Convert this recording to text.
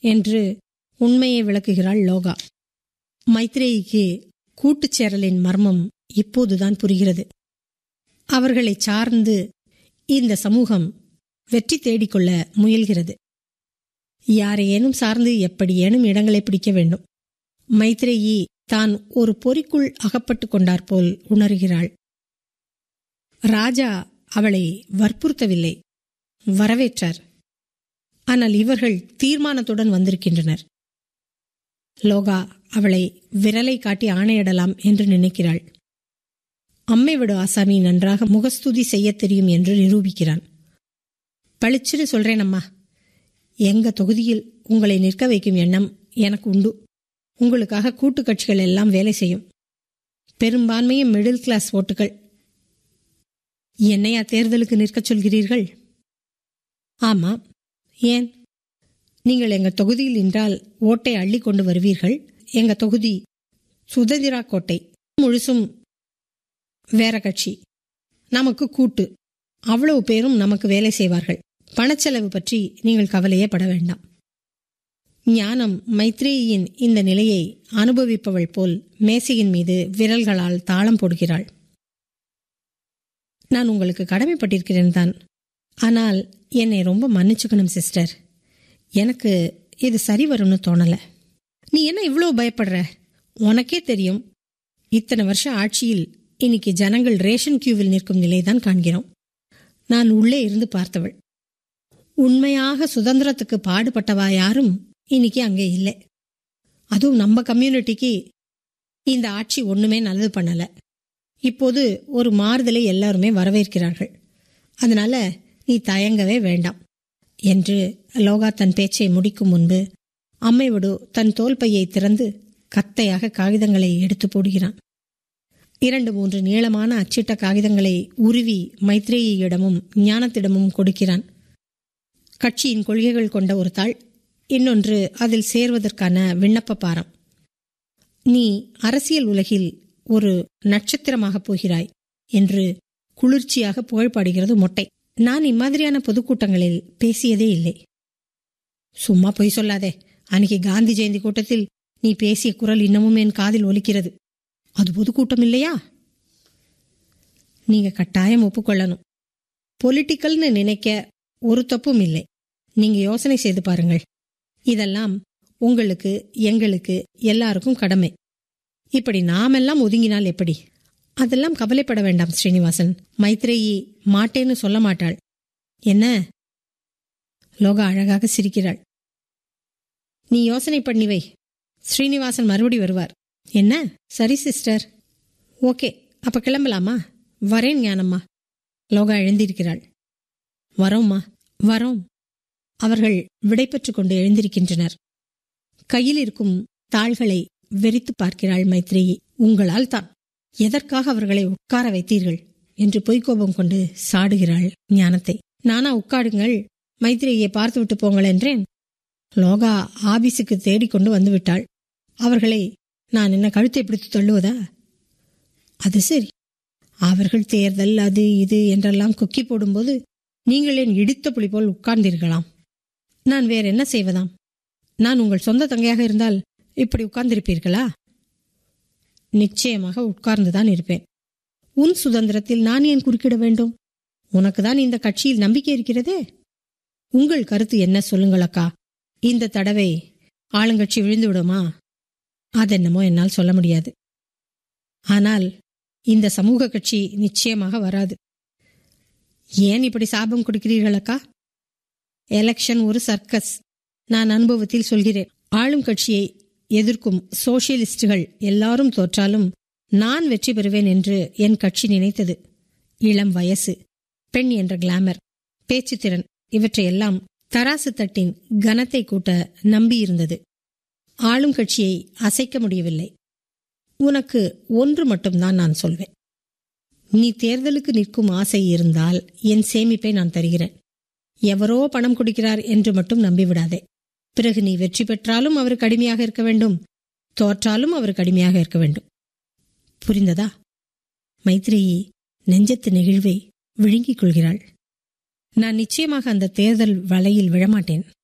என்று உண்மையை விளக்குகிறாள் லோகா மைத்ரேயிக்கு கூட்டுச் சேரலின் மர்மம் இப்போதுதான் புரிகிறது அவர்களை சார்ந்து இந்த சமூகம் வெற்றி தேடிக்கொள்ள முயல்கிறது யாரையேனும் சார்ந்து எப்படியேனும் இடங்களை பிடிக்க வேண்டும் மைத்ரேயி தான் ஒரு பொறிக்குள் அகப்பட்டு கொண்டாற்போல் உணர்கிறாள் ராஜா அவளை வற்புறுத்தவில்லை வரவேற்றார் ஆனால் இவர்கள் தீர்மானத்துடன் வந்திருக்கின்றனர் லோகா அவளை விரலை காட்டி ஆணையிடலாம் என்று நினைக்கிறாள் அம்மை விடு ஆசாமி நன்றாக முகஸ்துதி செய்யத் தெரியும் என்று நிரூபிக்கிறான் பளிச்சுன்னு சொல்றேன் அம்மா எங்க தொகுதியில் உங்களை நிற்க வைக்கும் எண்ணம் எனக்கு உண்டு உங்களுக்காக கூட்டு கட்சிகள் எல்லாம் வேலை செய்யும் பெரும்பான்மையும் மிடில் கிளாஸ் ஓட்டுகள் என்னையா தேர்தலுக்கு நிற்கச் சொல்கிறீர்கள் ஆமா ஏன் நீங்கள் எங்க தொகுதியில் நின்றால் ஓட்டை அள்ளி கொண்டு வருவீர்கள் எங்க தொகுதி சுதந்திரா கோட்டை முழுசும் வேற கட்சி நமக்கு கூட்டு அவ்வளவு பேரும் நமக்கு வேலை செய்வார்கள் பணச்செலவு பற்றி நீங்கள் கவலையே பட வேண்டாம் ஞானம் மைத்ரேயின் இந்த நிலையை அனுபவிப்பவள் போல் மேசையின் மீது விரல்களால் தாளம் போடுகிறாள் நான் உங்களுக்கு கடமைப்பட்டிருக்கிறேன் தான் ஆனால் என்னை ரொம்ப மன்னிச்சுக்கணும் சிஸ்டர் எனக்கு இது சரி வரும்னு தோணல நீ என்ன இவ்வளோ பயப்படுற உனக்கே தெரியும் இத்தனை வருஷம் ஆட்சியில் இன்னைக்கு ஜனங்கள் ரேஷன் கியூவில் நிற்கும் நிலைதான் காண்கிறோம் நான் உள்ளே இருந்து பார்த்தவள் உண்மையாக சுதந்திரத்துக்கு பாடுபட்டவா யாரும் இன்னைக்கு அங்கே இல்லை அதுவும் நம்ம கம்யூனிட்டிக்கு இந்த ஆட்சி ஒண்ணுமே நல்லது பண்ணல இப்போது ஒரு மாறுதலை எல்லாருமே வரவேற்கிறார்கள் அதனால நீ தயங்கவே வேண்டாம் என்று லோகா தன் பேச்சை முடிக்கும் முன்பு அம்மைவிடு தன் தோல்பையை திறந்து கத்தையாக காகிதங்களை எடுத்து போடுகிறான் இரண்டு மூன்று நீளமான அச்சிட்ட காகிதங்களை உருவி மைத்ரேயியிடமும் ஞானத்திடமும் கொடுக்கிறான் கட்சியின் கொள்கைகள் கொண்ட ஒரு தாள் இன்னொன்று அதில் சேர்வதற்கான விண்ணப்ப பாரம் நீ அரசியல் உலகில் ஒரு நட்சத்திரமாக போகிறாய் என்று குளிர்ச்சியாக புகழ்பாடுகிறது மொட்டை நான் இம்மாதிரியான பொதுக்கூட்டங்களில் பேசியதே இல்லை சும்மா பொய் சொல்லாதே அன்னைக்கு காந்தி ஜெயந்தி கூட்டத்தில் நீ பேசிய குரல் இன்னமும் என் காதில் ஒலிக்கிறது அது பொதுக்கூட்டம் இல்லையா நீங்க கட்டாயம் ஒப்புக்கொள்ளணும் பொலிட்டிக்கல்னு நினைக்க ஒரு தப்பும் இல்லை நீங்க யோசனை செய்து பாருங்கள் இதெல்லாம் உங்களுக்கு எங்களுக்கு எல்லாருக்கும் கடமை இப்படி நாமெல்லாம் ஒதுங்கினால் எப்படி அதெல்லாம் கவலைப்பட வேண்டாம் ஸ்ரீனிவாசன் மைத்ரேயி மாட்டேன்னு சொல்ல மாட்டாள் என்ன லோகா அழகாக சிரிக்கிறாள் நீ யோசனை பண்ணி வை ஸ்ரீனிவாசன் மறுபடி வருவார் என்ன சரி சிஸ்டர் ஓகே அப்ப கிளம்பலாமா வரேன் ஞானம்மா லோகா எழுந்திருக்கிறாள் வரோம்மா வரோம் அவர்கள் விடைபெற்றுக் கொண்டு எழுந்திருக்கின்றனர் கையில் இருக்கும் தாள்களை வெறித்து பார்க்கிறாள் மைத்ரேயி உங்களால் தான் எதற்காக அவர்களை உட்கார வைத்தீர்கள் என்று பொய்க்கோபம் கொண்டு சாடுகிறாள் ஞானத்தை நானா உட்காடுங்கள் மைத்ரேயை பார்த்துவிட்டு போங்கள் என்றேன் லோகா ஆபீஸுக்கு தேடிக்கொண்டு வந்து விட்டாள் அவர்களை நான் என்ன கழுத்தை பிடித்து தள்ளுவதா அது சரி அவர்கள் தேர்தல் அது இது என்றெல்லாம் கொக்கி போடும்போது நீங்கள் என் இடித்த புலி போல் உட்கார்ந்தீர்களாம் நான் வேற என்ன செய்வதாம் நான் உங்கள் சொந்த தங்கையாக இருந்தால் இப்படி உட்கார்ந்திருப்பீர்களா நிச்சயமாக உட்கார்ந்துதான் இருப்பேன் உன் சுதந்திரத்தில் நான் ஏன் குறுக்கிட வேண்டும் உனக்குதான் இந்த கட்சியில் நம்பிக்கை இருக்கிறதே உங்கள் கருத்து என்ன சொல்லுங்கள் அக்கா இந்த தடவை ஆளுங்கட்சி விழுந்து விடுமா அதென்னமோ என்னால் சொல்ல முடியாது ஆனால் இந்த சமூக கட்சி நிச்சயமாக வராது ஏன் இப்படி சாபம் கொடுக்கிறீர்கள் அக்கா எலெக்ஷன் ஒரு சர்க்கஸ் நான் அனுபவத்தில் சொல்கிறேன் ஆளும் கட்சியை எதிர்க்கும் சோசியலிஸ்டுகள் எல்லாரும் தோற்றாலும் நான் வெற்றி பெறுவேன் என்று என் கட்சி நினைத்தது இளம் வயசு பெண் என்ற கிளாமர் பேச்சுத்திறன் இவற்றையெல்லாம் தராசு தட்டின் கனத்தை கூட்ட நம்பியிருந்தது ஆளும் கட்சியை அசைக்க முடியவில்லை உனக்கு ஒன்று மட்டும்தான் நான் சொல்வேன் நீ தேர்தலுக்கு நிற்கும் ஆசை இருந்தால் என் சேமிப்பை நான் தருகிறேன் எவரோ பணம் கொடுக்கிறார் என்று மட்டும் நம்பிவிடாதே பிறகு நீ வெற்றி பெற்றாலும் அவருக்கு அடிமையாக இருக்க வேண்டும் தோற்றாலும் அவருக்கு அடிமையாக இருக்க வேண்டும் புரிந்ததா மைத்ரேயி நெஞ்சத்து நெகிழ்வை விழுங்கிக் கொள்கிறாள் நான் நிச்சயமாக அந்த தேர்தல் வலையில் விழமாட்டேன்